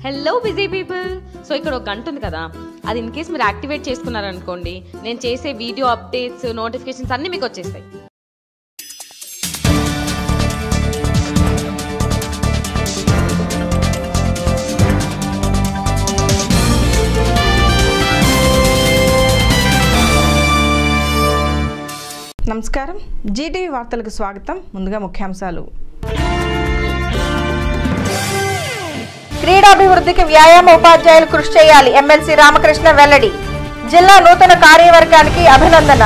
Hello busy people so ఇక్కడ ఒక గంట ఉంది కదా అది ఇన్ కేస్ మీరు యాక్టివేట్ చేసుకున్నారనుకోండి నేను చేసే వీడియో అప్డేట్స్ నోటిఫికేషన్స్ అన్నీ మీకు వచ్చేస్తాయి నమస్కారం జీటీవీ వార్తలకు స్వాగతం ముందుగా ముఖ్యాంశాలు క్రీడాభివృద్ధికి వ్యాయామ ఉపాధ్యాయులు కృషి చేయాలి ఎమ్మెల్సీ రామకృష్ణ వెల్లడి జిల్లా నూతన కార్యవర్గానికి అభినందన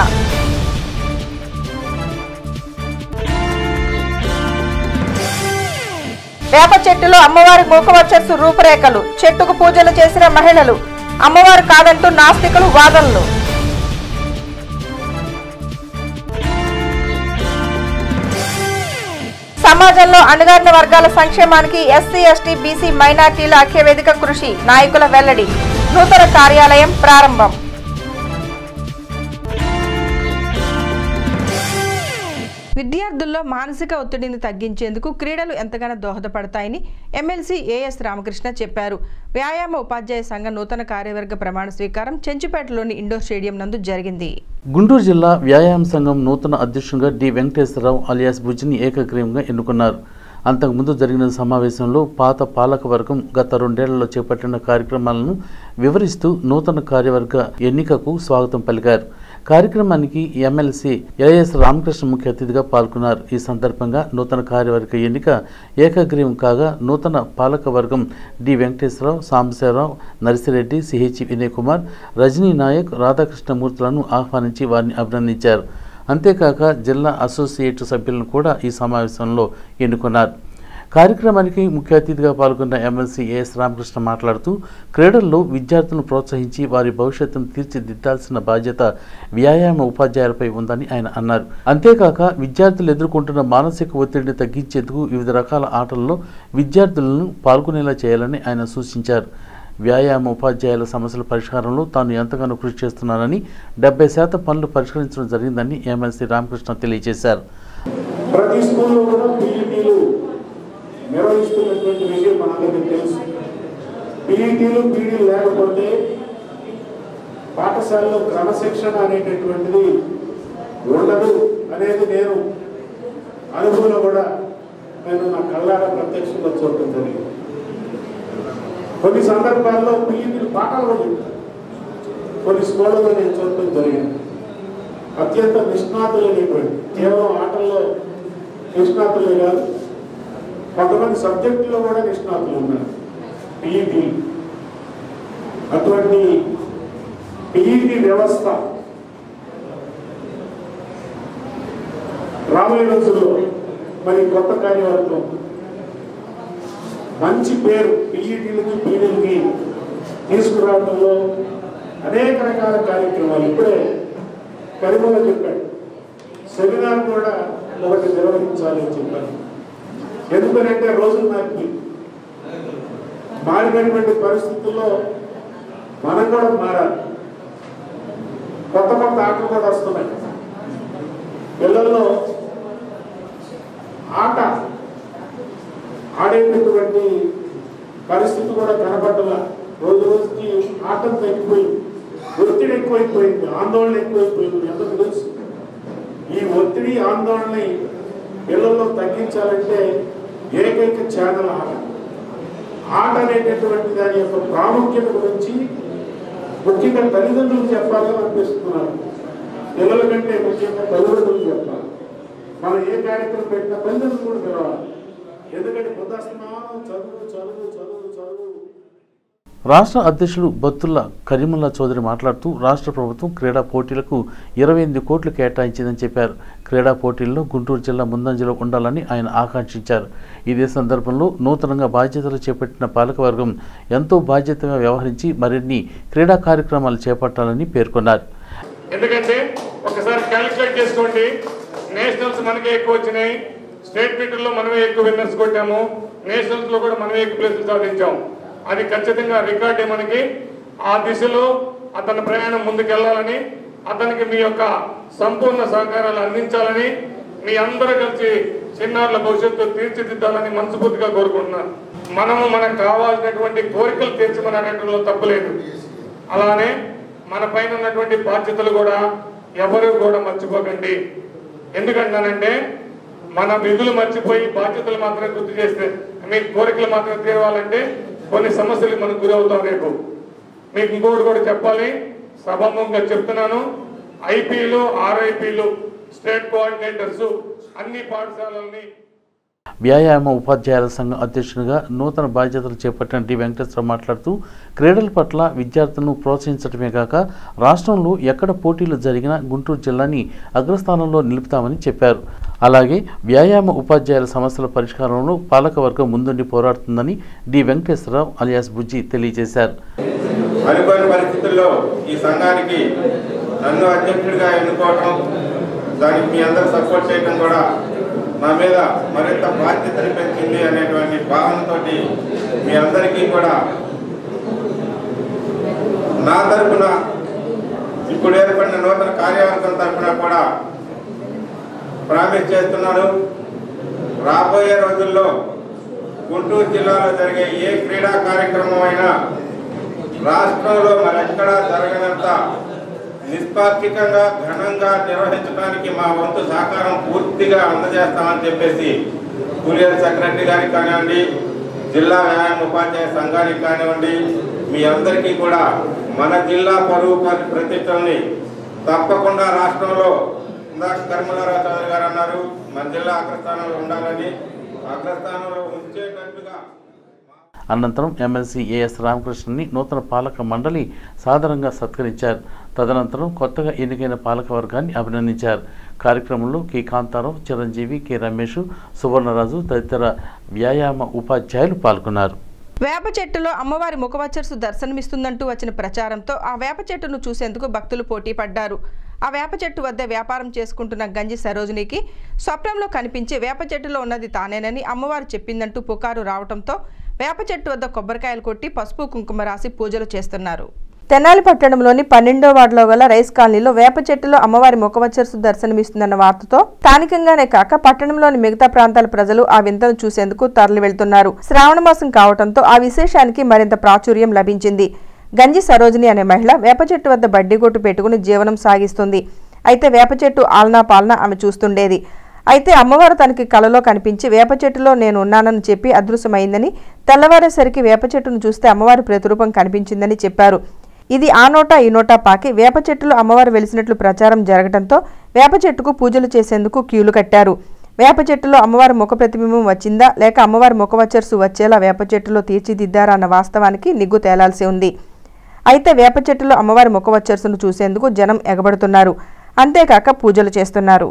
వేప చెట్టులో అమ్మవారి మూకవచ్చర్సు రూపురేఖలు చెట్టుకు పూజలు చేసిన మహిళలు అమ్మవారు కాదంటూ నాస్తికులు వాదనలు సమాజంలో అణగారిన వర్గాల సంక్షేమానికి ఎస్సీ ఎస్టీ బీసీ మైనార్టీల ఐక్యవేదిక కృషి నాయకుల వెల్లడి నూతన కార్యాలయం ప్రారంభం విద్యార్థుల్లో మానసిక ఒత్తిడిని తగ్గించేందుకు క్రీడలు ఎంతగానో దోహదపడతాయని ఎమ్మెల్సీ ఏఎస్ రామకృష్ణ చెప్పారు వ్యాయామ ఉపాధ్యాయ సంఘ నూతన కార్యవర్గ ప్రమాణ స్వీకారం చెంచుపేటలోని ఇండోర్ స్టేడియం నందు జరిగింది గుంటూరు జిల్లా వ్యాయామ సంఘం నూతన అధ్యక్షునిగా డి వెంకటేశ్వరరావు అలియాస్ బుజ్జిని ఏకగ్రీవంగా ఎన్నుకున్నారు అంతకుముందు జరిగిన సమావేశంలో పాత పాలక వర్గం గత రెండేళ్లలో చేపట్టిన కార్యక్రమాలను వివరిస్తూ నూతన కార్యవర్గ ఎన్నికకు స్వాగతం పలికారు కార్యక్రమానికి ఎమ్మెల్సీ ఎల్ఎస్ రామకృష్ణ ముఖ్య అతిథిగా పాల్గొన్నారు ఈ సందర్భంగా నూతన కార్యవర్గ ఎన్నిక ఏకగ్రీవం కాగా నూతన పాలక వర్గం డి వెంకటేశ్వరరావు సాంబశివరావు నర్సిరెడ్డి సిహెచ్ వినయ్ కుమార్ రజనీ నాయక్ రాధాకృష్ణమూర్తులను ఆహ్వానించి వారిని అభినందించారు అంతేకాక జిల్లా అసోసియేట్ సభ్యులను కూడా ఈ సమావేశంలో ఎన్నుకున్నారు కార్యక్రమానికి ముఖ్య అతిథిగా పాల్గొన్న ఎమ్మెల్సీ ఏఎస్ రామకృష్ణ మాట్లాడుతూ క్రీడల్లో విద్యార్థులను ప్రోత్సహించి వారి భవిష్యత్తును తీర్చిదిద్దాల్సిన బాధ్యత వ్యాయామ ఉపాధ్యాయులపై ఉందని ఆయన అన్నారు అంతేకాక విద్యార్థులు ఎదుర్కొంటున్న మానసిక ఒత్తిడిని తగ్గించేందుకు వివిధ రకాల ఆటల్లో విద్యార్థులను పాల్గొనేలా చేయాలని ఆయన సూచించారు వ్యాయామ ఉపాధ్యాయుల సమస్యల పరిష్కారంలో తాను ఎంతగానో కృషి చేస్తున్నానని డెబ్బై శాతం పనులు పరిష్కరించడం జరిగిందని ఎమ్మెల్సీ రామకృష్ణ తెలియజేశారు ప్రతి స్కూల్లో కూడా పీఈటీలు నిర్వహిస్తున్నటువంటి విషయం మనందరికీ తెలుసు పీఈటీలు పీడీలు లేకపోతే పాఠశాలలో క్రమశిక్షణ అనేటటువంటిది ఉండదు అనేది నేను అనుభవంలో కూడా నేను నా కళ్ళారా ప్రత్యక్షంగా చూడటం జరిగింది కొన్ని సందర్భాల్లో పీఈటీలు పాఠాలు కూడా చెప్తారు. కొన్ని స్కూళ్ళలో నేను చూడటం జరిగింది అత్యంత నిష్ణాతులైనటువంటి కేవలం ఆటల్లో నిష్ణాతులే కాదు కొంతమంది సబ్జెక్టులో కూడా నిష్ణాతులు ఉన్నారు పిఈటి అటువంటి పిఈటి వ్యవస్థ రాబోయే రోజుల్లో మరి కొత్త కార్యవర్గం మంచి పేరు పిఈటీలకి పీడీలకి తీసుకురావడంలో అనేక రకాల కార్యక్రమాలు ఇప్పుడే కరిమల చెప్పాడు సెమినార్ కూడా ఒకటి నిర్వహించాలి అని చెప్పారు ఎందుకనంటే రోజులు నాకు మారినటువంటి పరిస్థితుల్లో మనం కూడా మారాలి కొత్త కొత్త ఆటలు కూడా వస్తున్నాయి పిల్లల్లో ఆట ఆడేటటువంటి పరిస్థితి కూడా కనపడలా రోజు రోజుకి ఆటం తగ్గిపోయింది ఒత్తిడి ఎక్కువైపోయింది ఆందోళన ఎక్కువైపోయింది ఎందుకు తెలుసు ఈ ఒత్తిడి ఆందోళనని పిల్లల్లో తగ్గించాలంటే ఏకైక ఛానల్ ఆట ఆట అనేటటువంటి దాని యొక్క ప్రాముఖ్యత గురించి ముఖ్యంగా తల్లిదండ్రులు చెప్పాలని అనిపిస్తున్నారు పిల్లల కంటే ముఖ్యంగా తల్లిదండ్రులు చెప్పాలి మనం ఏ కార్యక్రమం పెట్టినా తల్లిదండ్రులు కూడా పిలవాలి ఎందుకంటే బుద్ధాస్తమానం చదువు చదువు చదువు చదువు రాష్ట్ర అధ్యక్షులు బత్తుల్ల కరీముల్లా చౌదరి మాట్లాడుతూ రాష్ట్ర ప్రభుత్వం క్రీడా పోటీలకు ఇరవై ఎనిమిది కోట్లు కేటాయించిందని చెప్పారు క్రీడా పోటీల్లో గుంటూరు జిల్లా ముందంజలో ఉండాలని ఆయన ఆకాంక్షించారు ఇదే సందర్భంలో నూతనంగా బాధ్యతలు చేపట్టిన పాలకవర్గం ఎంతో బాధ్యతగా వ్యవహరించి మరిన్ని క్రీడా కార్యక్రమాలు చేపట్టాలని పేర్కొన్నారు ఎందుకంటే ఒకసారి క్యాలిక్యులేట్ చేసుకోండి నేషనల్స్ మనకే ఎక్కువ వచ్చినాయి స్టేట్ మీటర్లో మనమే ఎక్కువ విన్నర్స్ కొట్టాము నేషనల్స్ లో కూడా మనమే ఎక్కువ ప్లేసులు సాధించాం అది ఖచ్చితంగా రికార్డే మనకి ఆ దిశలో అతని ప్రయాణం ముందుకెళ్లాలని అతనికి మీ యొక్క సంపూర్ణ సహకారాలు అందించాలని మీ అందరూ కలిసి చిన్నారుల భవిష్యత్తు తీర్చిదిద్దాలని మనస్ఫూర్తిగా కోరుకుంటున్నాను మనము మనకు కావాల్సినటువంటి కోరికలు తీర్చమనడంలో తప్పులేదు అలానే మన పైన ఉన్నటువంటి బాధ్యతలు కూడా ఎవరు కూడా మర్చిపోకండి ఎందుకంటానంటే మన విధులు మర్చిపోయి బాధ్యతలు మాత్రం గుర్తు చేస్తే మీ కోరికలు మాత్రం తీరవాలంటే కొన్ని సమస్యలకు మనం గురవుతాం రేపు మీకు ఇంకొకటి కూడా చెప్పాలి సభాముఖంగా చెప్తున్నాను ఐపీలు ఆర్ఐపీలు స్టేట్ కోఆర్డినేటర్స్ అన్ని పాఠశాలల్ని వ్యాయామ ఉపాధ్యాయుల సంఘం అధ్యక్షునిగా నూతన బాధ్యతలు చేపట్టిన డి వెంకటేశ్వర మాట్లాడుతూ క్రీడల పట్ల విద్యార్థులను ప్రోత్సహించడమే కాక రాష్ట్రంలో ఎక్కడ పోటీలు జరిగినా గుంటూరు జిల్లాని అగ్రస్థానంలో నిలుపుతామని చెప్పారు అలాగే వ్యాయామ ఉపాధ్యాయుల సమస్యల పరిష్కారంలో పాలకవర్గం ముందుండి పోరాడుతుందని డి వెంకటేశ్వరరావు అలియాస్ బుజ్జి తెలియజేశారు అనుకోని పరిస్థితుల్లో ఈ సంఘానికి నన్ను అధ్యక్షుడిగా ఎన్నుకోవటం దానికి మీ అందరూ సపోర్ట్ చేయడం కూడా మా మీద మరింత బాధ్యతను పెంచింది అనేటువంటి భావనతోటి మీ అందరికీ కూడా నా తరపున ఇప్పుడు ఏర్పడిన నూతన కార్యవర్గం తరపున కూడా ప్రామిస్ చేస్తున్నాను రాబోయే రోజుల్లో గుంటూరు జిల్లాలో జరిగే ఏ క్రీడా కార్యక్రమం అయినా రాష్ట్రంలో మరెక్కడా జరగనంత నిష్పాక్షికంగా ఘనంగా నిర్వహించడానికి మా వంతు సహకారం పూర్తిగా అందజేస్తామని చెప్పేసి కూలియర్ సెక్రటరీ గారికి కానివ్వండి జిల్లా వ్యాయామ ఉపాధ్యాయ సంఘానికి కానివ్వండి మీ అందరికీ కూడా మన జిల్లా పరువు పరి- ప్రతిష్టల్ని తప్పకుండా రాష్ట్రంలో ఇందాక కర్మలారావు చౌదరి గారు అన్నారు మన జిల్లా అగ్రస్థానంలో ఉండాలని అగ్రస్థానంలో ఉంచేటట్టుగా అనంతరం ఎమ్మెల్సీ ఏఎస్ రామకృష్ణని నూతన పాలక మండలి సాదరంగా సత్కరించారు తదనంతరం కొత్తగా ఎన్నికైన పాలక వర్గాన్ని అభినందించారు కార్యక్రమంలో కె కాంతారావు చిరంజీవి కె రమేష్ సువర్ణరాజు తదితర వ్యాయామ ఉపాధ్యాయులు పాల్గొన్నారు వేప చెట్టులో అమ్మవారి ముఖవచ్చర్సు దర్శనమిస్తుందంటూ వచ్చిన ప్రచారంతో ఆ వేప చెట్టును చూసేందుకు భక్తులు పోటీ పడ్డారు ఆ వేప చెట్టు వద్ద వ్యాపారం చేసుకుంటున్న గంజి సరోజినికి స్వప్నంలో కనిపించి వేప చెట్టులో ఉన్నది తానేనని అమ్మవారు చెప్పిందంటూ పుకారు రావడంతో వేప చెట్టు వద్ద కొబ్బరికాయలు కొట్టి పసుపు కుంకుమ రాసి పూజలు చేస్తున్నారు తెనాలి పట్టణంలోని పన్నెండో వార్డులో గల రైస్ కాలనీలో వేప చెట్టులో అమ్మవారి ముఖవచ్చర్సు దర్శనమిస్తుందన్న వార్తతో స్థానికంగానే కాక పట్టణంలోని మిగతా ప్రాంతాల ప్రజలు ఆ వింతను చూసేందుకు తరలి వెళ్తున్నారు శ్రావణ మాసం కావడంతో ఆ విశేషానికి మరింత ప్రాచుర్యం లభించింది గంజి సరోజిని అనే మహిళ వేప చెట్టు వద్ద బడ్డీగొట్టు పెట్టుకుని జీవనం సాగిస్తుంది అయితే వేప చెట్టు ఆలనా పాలన ఆమె చూస్తుండేది అయితే అమ్మవారు తనకి కలలో కనిపించి వేప చెట్టులో నేను ఉన్నానని చెప్పి అదృశ్యమైందని తెల్లవారేసరికి వేప చెట్టును చూస్తే అమ్మవారి ప్రతిరూపం కనిపించిందని చెప్పారు ఇది ఆ నోటా ఈ నోటా పాకి వేప చెట్టులో అమ్మవారు వెలిసినట్లు ప్రచారం జరగడంతో వేప చెట్టుకు పూజలు చేసేందుకు క్యూలు కట్టారు వేప చెట్టులో అమ్మవారి ముఖ ప్రతిబింబం వచ్చిందా లేక అమ్మవారి ముఖవచ్చర్సు వచ్చేలా వేప చెట్టులో తీర్చిదిద్దారా అన్న వాస్తవానికి నిగ్గు తేలాల్సి ఉంది అయితే వేప చెట్టులో అమ్మవారి ముఖవచ్చర్సును చూసేందుకు జనం ఎగబడుతున్నారు అంతేకాక పూజలు చేస్తున్నారు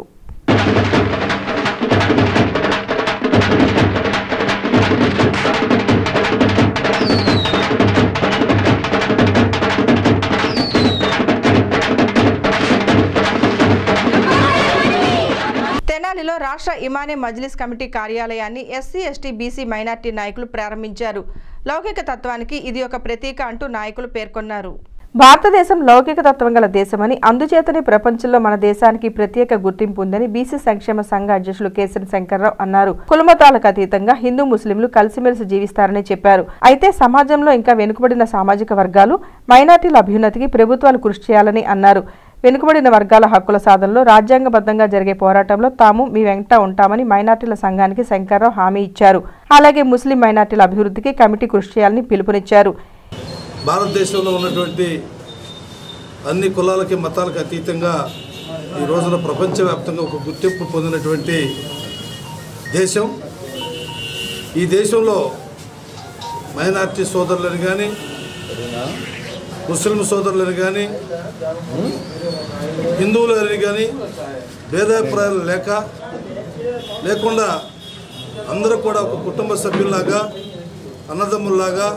తెనాలిలో రాష్ట్ర ఇమానే మజ్లిస్ కమిటీ కార్యాలయాన్ని ఎస్సీ ఎస్టీ బీసీ మైనార్టీ నాయకులు ప్రారంభించారు లౌకిక తత్వానికి ఇది ఒక ప్రతీక అంటూ నాయకులు పేర్కొన్నారు భారతదేశం లౌకిక తత్వం గల దేశమని అందుచేతనే ప్రపంచంలో మన దేశానికి ప్రత్యేక గుర్తింపు ఉందని బీసీ సంక్షేమ సంఘ అధ్యక్షులు కేసరి శంకర్రావు అన్నారు కులమతాలకు అతీతంగా హిందూ ముస్లింలు కలిసిమెలిసి జీవిస్తారని చెప్పారు అయితే సమాజంలో ఇంకా వెనుకబడిన సామాజిక వర్గాలు మైనార్టీల అభ్యున్నతికి ప్రభుత్వాలు కృషి చేయాలని అన్నారు వెనుకబడిన వర్గాల హక్కుల సాధనలో రాజ్యాంగబద్ధంగా జరిగే పోరాటంలో తాము మీ వెంట ఉంటామని మైనార్టీల సంఘానికి శంకర్రావు హామీ ఇచ్చారు అలాగే ముస్లిం మైనార్టీల అభివృద్ధికి కమిటీ కృషి చేయాలని పిలుపునిచ్చారు భారతదేశంలో ఉన్నటువంటి అన్ని కులాలకి మతాలకు అతీతంగా ఈ రోజున ప్రపంచవ్యాప్తంగా ఒక గుర్తింపు పొందినటువంటి దేశం ఈ దేశంలో మైనార్టీ సోదరులను కానీ ముస్లిం సోదరులను కానీ హిందువులని కానీ భేదాభిప్రాయాలు లేక లేకుండా అందరూ కూడా ఒక కుటుంబ సభ్యుల్లాగా అన్నదమ్ముల్లాగా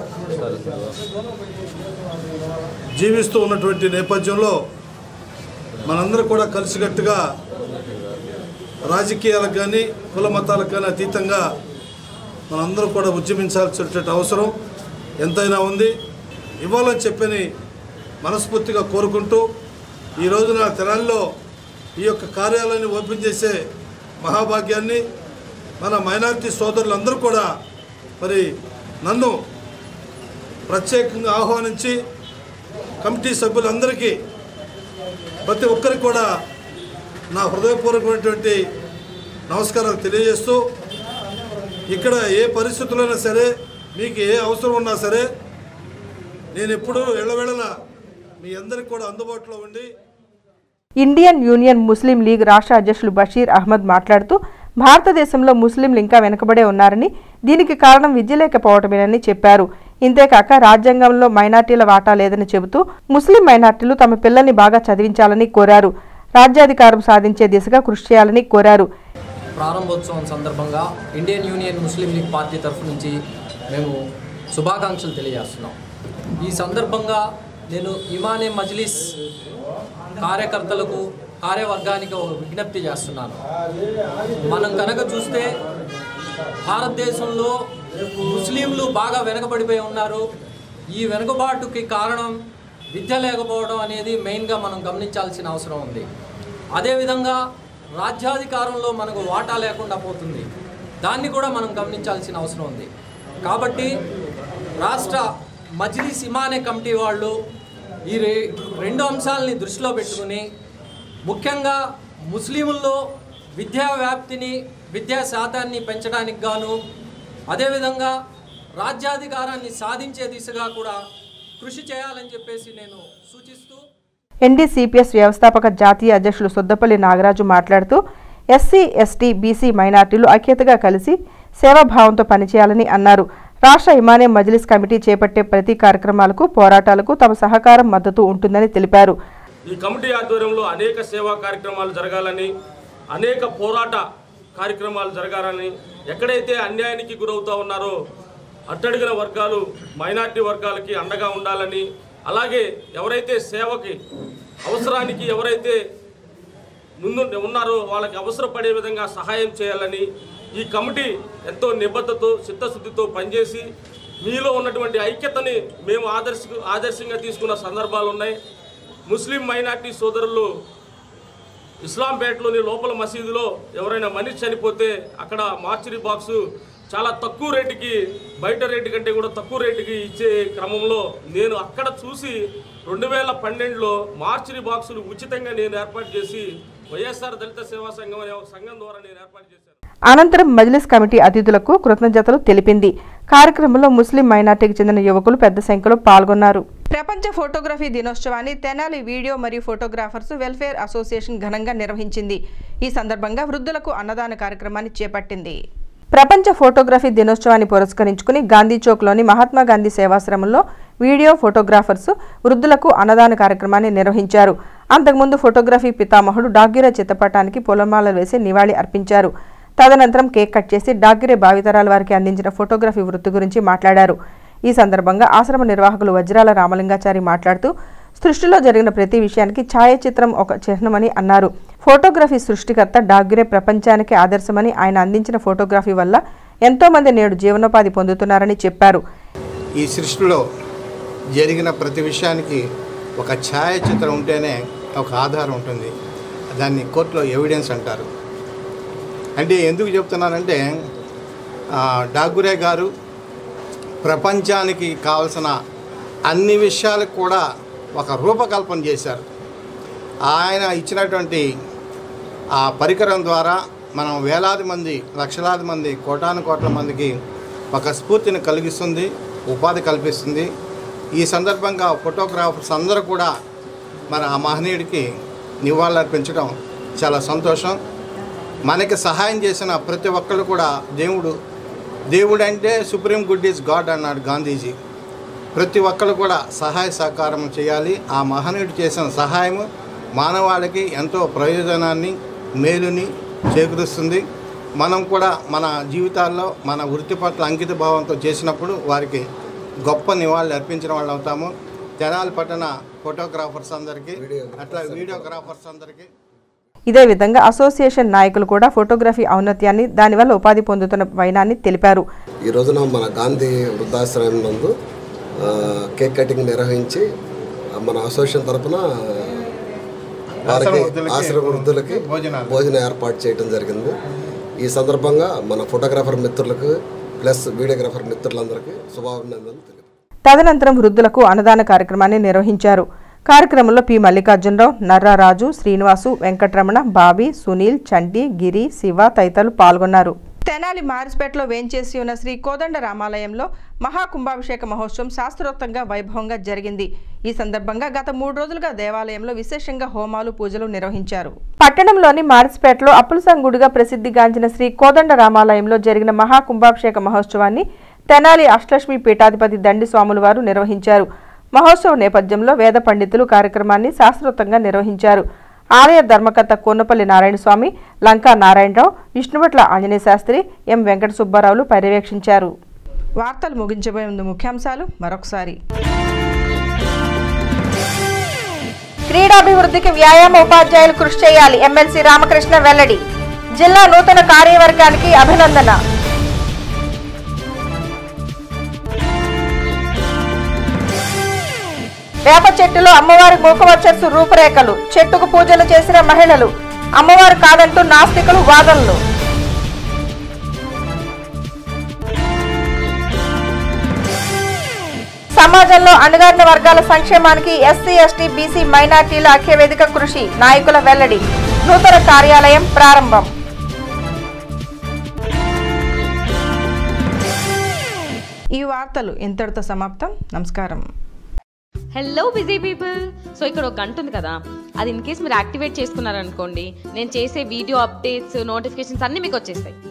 జీవిస్తూ ఉన్నటువంటి నేపథ్యంలో మనందరూ కూడా కలిసికట్టుగా రాజకీయాలకు కానీ కుల మతాలకు కానీ అతీతంగా మనందరూ కూడా ఉద్యమించాల్సినటువంటి అవసరం ఎంతైనా ఉంది ఇవ్వాలని చెప్పని మనస్ఫూర్తిగా కోరుకుంటూ ఈ రోజున తెనాలిలో ఈ యొక్క కార్యాలయాన్ని ఓపెన్ చేసే మహాభాగ్యాన్ని మన మైనారిటీ సోదరులందరూ కూడా మరి నన్ను ప్రత్యేకంగా ఆహ్వానించి కమిటీ సభ్యులందరికీ ప్రతి ఒక్కరికి కూడా నా హృదయపూర్వకమైనటువంటి నమస్కారాలు తెలియజేస్తూ ఇక్కడ ఏ పరిస్థితులైనా సరే మీకు ఏ అవసరం ఉన్నా సరే నేను ఎప్పుడూ ఎళ్ళవేళలా మీ అందరికి కూడా అందుబాటులో ఉండి ఇండియన్ యూనియన్ ముస్లిం లీగ్ రాష్ట్ర అధ్యక్షులు బషీర్ అహ్మద్ మాట్లాడుతూ భారతదేశంలో ముస్లింలు ఇంకా వెనుకబడే ఉన్నారని దీనికి కారణం విద్య లేకపోవటమేనని చెప్పారు ఇంతేకాక రాజ్యాంగంలో మైనార్టీల వాటా లేదని చెబుతూ ముస్లిం మైనార్టీలు తమ పిల్లల్ని బాగా చదివించాలని కోరారు రాజ్యాధికారం సాధించే దిశగా కృషి చేయాలని కోరారు ప్రారంభోత్సవం సందర్భంగా Indian Union Muslim League party తరఫు నుంచి మేము శుభాకాంక్షలు తెలియజేస్తున్నాం ఈ సందర్భంగా నేను ఇమానే మజ్లిస్ కార్యకర్తలకు కార్యవర్గానికి ఒక విజ్ఞప్తి చేస్తున్నాను మనం కనుక చూస్తే భారతదేశంలో ముస్లింలు బాగా వెనుకబడిపోయి ఉన్నారు ఈ వెనుకబాటుకి కారణం విద్య లేకపోవడం అనేది మెయిన్గా మనం గమనించాల్సిన అవసరం ఉంది అదేవిధంగా రాజ్యాధికారంలో మనకు వాటా లేకుండా పోతుంది దాన్ని కూడా మనం గమనించాల్సిన అవసరం ఉంది కాబట్టి రాష్ట్ర మజ్లిస్ ఇమానే కమిటీ వాళ్ళు ఈ రె రెండు అంశాలని దృష్టిలో పెట్టుకుని ముఖ్యంగా ముస్లింల్లో విద్యా వ్యాప్తిని విద్యా శాతాన్ని పెంచడానికి గాను అదేవిధంగా రాజ్యాధికారాన్ని సాధించే దిశగా కూడా కృషి చేయాలని చెప్పేసి నేను సూచిస్తూ ఎన్డీసీపీఎస్ వ్యవస్థాపక జాతీయ అధ్యక్షులు సొద్దపల్లి నాగరాజు మాట్లాడుతూ ఎస్సీ ఎస్టీ బీసీ మైనార్టీలు ఐక్యతగా కలిసి సేవాభావంతో పనిచేయాలని అన్నారు రాష్ట్ర ఇమానే మజ్లిస్ కమిటీ చేపట్టే ప్రతి కార్యక్రమాలకు పోరాటాలకు తమ సహకారం మద్దతు ఉంటుందని తెలిపారు ఈ కమిటీ ఆధ్వర్యంలో అనేక సేవా కార్యక్రమాలు జరగాలని అనేక పోరాట కార్యక్రమాలు జరగాలని ఎక్కడైతే అన్యాయానికి గురవుతూ ఉన్నారో అట్టడిగిన వర్గాలు మైనార్టీ వర్గాలకి అండగా ఉండాలని అలాగే ఎవరైతే సేవకి అవసరానికి ఎవరైతే ముందు ఉన్నారో వాళ్ళకి అవసరపడే విధంగా సహాయం చేయాలని ఈ కమిటీ ఎంతో నిబద్ధతతో చిత్తశుద్ధితో పనిచేసి మీలో ఉన్నటువంటి ఐక్యతని మేము ఆదర్శ ఆదర్శంగా తీసుకున్న సందర్భాలు ఉన్నాయి ముస్లిం మైనార్టీ సోదరులు ఇస్లాంపేటలోని లోపల మసీదులో ఎవరైనా మనిషి చనిపోతే అక్కడ మార్చరీ బాక్సు చాలా తక్కువ రేటుకి బయట రేటు కంటే కూడా తక్కువ రేటుకి ఇచ్చే క్రమంలో నేను అక్కడ చూసి రెండు వేల పన్నెండులో మార్చరీ బాక్సులు ఉచితంగా నేను ఏర్పాటు చేసి వైఎస్ఆర్ దళిత సేవా సంఘం అనే ఒక సంఘం ద్వారా నేను ఏర్పాటు చేశాను అనంతరం మజ్లిస్ కమిటీ అతిథులకు కృతజ్ఞతలు తెలిపింది కార్యక్రమంలో ముస్లిం మైనార్టీకి చెందిన యువకులు పెద్ద సంఖ్యలో పాల్గొన్నారు ప్రపంచ ఫోటోగ్రఫీ దినోత్సవాన్ని తెనాలి వీడియో మరియు ఫోటోగ్రాఫర్స్ వెల్ఫేర్ అసోసియేషన్ ఘనంగా నిర్వహించింది ఈ సందర్భంగా వృద్ధులకు అన్నదాన కార్యక్రమాన్ని చేపట్టింది ప్రపంచ ఫోటోగ్రఫీ దినోత్సవాన్ని పురస్కరించుకుని గాంధీ చౌక్లోని మహాత్మా గాంధీ సేవాశ్రమంలో వీడియో ఫోటోగ్రాఫర్స్ వృద్ధులకు అన్నదాన కార్యక్రమాన్ని నిర్వహించారు అంతకుముందు ఫోటోగ్రఫీ పితామహుడు డాగ్గిరే చిత్తపటానికి పొలమాలలు వేసి నివాళి అర్పించారు తదనంతరం కేక్ కట్ చేసి డాగ్గిరే భావితరాల వారికి అందించిన ఫోటోగ్రఫీ వృత్తి గురించి మాట్లాడారు ఈ సందర్భంగా ఆశ్రమ నిర్వాహకులు వజ్రాల రామలింగాచారి మాట్లాడుతూ సృష్టిలో జరిగిన ప్రతి విషయానికి ఛాయాచిత్రం ఒక చిహ్నమని అన్నారు ఫోటోగ్రఫీ సృష్టికర్త డాగ్గిరే ప్రపంచానికి ఆదర్శమని ఆయన అందించిన ఫోటోగ్రఫీ వల్ల ఎంతో మంది నేడు జీవనోపాధి పొందుతున్నారని చెప్పారు ఈ సృష్టిలో జరిగిన ప్రతి విషయానికి ఒక ఛాయాచిత్రం ఉంటేనే ఒక ఆధారం ఉంటుంది దాన్ని కోర్టులో ఎవిడెన్స్ అంటారు అంటే ఎందుకు చెప్తున్నానంటే ఆ, డాగురే గారు ప్రపంచానికి కావలసిన అన్ని విషయాలకు కూడా ఒక రూపకల్పన చేశారు ఆయన ఇచ్చినటువంటి ఆ పరికరం ద్వారా మనం వేలాది మంది లక్షలాది మంది కోటాను కోట్ల మందికి ఒక స్ఫూర్తిని కలిగిస్తుంది ఉపాధి కల్పిస్తుంది ఈ సందర్భంగా ఫోటోగ్రాఫర్స్ అందరూ కూడా మన ఆ మహనీయుడికి నివాళులర్పించడం చాలా సంతోషం మనకి సహాయం చేసిన ప్రతి ఒక్కళ్ళు కూడా దేవుడు దేవుడు అంటే సుప్రీం గుడ్ ఈజ్ గాడ్ అన్నాడు గాంధీజీ ప్రతి ఒక్కరు కూడా సహాయ సహకారం చేయాలి ఆ మహనీయుడు చేసిన సహాయం మానవాళికి ఎంతో ప్రయోజనాన్ని మేలుని చేకూరుస్తుంది మనం కూడా మన జీవితాల్లో మన వృత్తి పట్ల అంకిత భావంతో చేసినప్పుడు వారికి గొప్ప నివాళులు అర్పించిన వాళ్ళు అవుతాము తెనాలి పట్టణ ఫోటోగ్రాఫర్స్ అందరికీ అట్లా వీడియోగ్రాఫర్స్ అందరికీ ఇదే విధంగా అసోసియేషన్ నాయకులు కూడా ఫోటోగ్రఫీ ఔన్నత్యాన్ని దానివల్ల ఉపాధి పొందుతున్న వైనాన్ని తెలిపారు ఈ రోజున మన గాంధీ వృద్ధాశ్రమం నందు ఆ, కేక్ కటింగ్ నిర్వహించి ఆ, మన అసోసియేషన్ తరపున వారికి ఆశ్రమ వృద్ధులకి ఆశ్రమ వృద్ధులకి భోజనాలు. భోజనం ఏర్పాటు చేయడం జరిగింది ఈ సందర్భంగా మన ఫోటోగ్రాఫర్ మిత్రులకు ప్లస్ వీడియోగ్రాఫర్ మిత్రులందరికీ శుభాభినందనలు తెలియదు తదనంతరం వృద్ధులకు అన్నదాన కార్యక్రమాన్ని నిర్వహించారు కార్యక్రమంలో పి మల్లికార్జునరావు నర్రారాజు శ్రీనివాసు వెంకటరమణ బాబీ సునీల్ చంటి గిరి శివ తదితరులు పాల్గొన్నారు తెనాలి మారిస్పేటలో వేంచేసి ఉన్న శ్రీ కోదండ రామాలయంలో మహాకుంభాభిషేక మహోత్సవం శాస్త్రోక్తంగా వైభవంగా జరిగింది ఈ సందర్భంగా గత మూడు రోజులుగా దేవాలయంలో విశేషంగా హోమాలు పూజలు నిర్వహించారు పట్టణంలోని మారిస్పేటలో అప్పులసంగుడిగా ప్రసిద్ధిగాంచిన శ్రీ కోదండ రామాలయంలో జరిగిన మహాకుంభాభిషేక మహోత్సవాన్ని తెనాలి అష్టలక్ష్మి పీఠాధిపతి దండి స్వాముల వారు నిర్వహించారు మహోత్సవ నేపథ్యంలో వేద పండితులు కార్యక్రమాన్ని శాస్త్రోక్తంగా నిర్వహించారు ఆలయ ధర్మకర్త కోన్నపల్లి నారాయణస్వామి లంకా నారాయణరావు విష్ణుభట్ల ఆంజనేయ శాస్త్రి ఎం వెంకట సుబ్బారావులు పర్యవేక్షించారు వార్తలు ముగించబోయే ముందు ముఖ్యాంశాలు మరొకసారి క్రీడాభివృద్ధికి వ్యాయామ ఉపాధ్యాయులు కృషి చేయాలి ఎమ్మెల్సీ రామకృష్ణ వెల్లడి జిల్లా నూతన కార్యవర్గానికి అభినందన వేప చెట్టులో అమ్మవారి మూకవర్చస్సు రూపురేఖలు చెట్టుకు పూజలు చేసిన మహిళలు అమ్మవారు కాదంటూ నాస్తికులు వాదనలు సమాజంలో అణగారిన వర్గాల సంక్షేమానికి ఎస్సీ ఎస్టీ బీసీ మైనార్టీల ఐక్యవేదిక కృషి నాయకుల వెల్లడి నూతన కార్యాలయం ప్రారంభం ఈ వార్తలు ఇంతటితో సమాప్తం నమస్కారం హలో బిజీ పీపుల్ సో ఇక్కడ ఒక గంట ఉంది కదా అది ఇన్ కేస్ మీరు యాక్టివేట్ చేసుకున్నారనుకోండి నేను చేసే వీడియో అప్డేట్స్ నోటిఫికేషన్స్ అన్నీ మీకు వచ్చేస్తాయి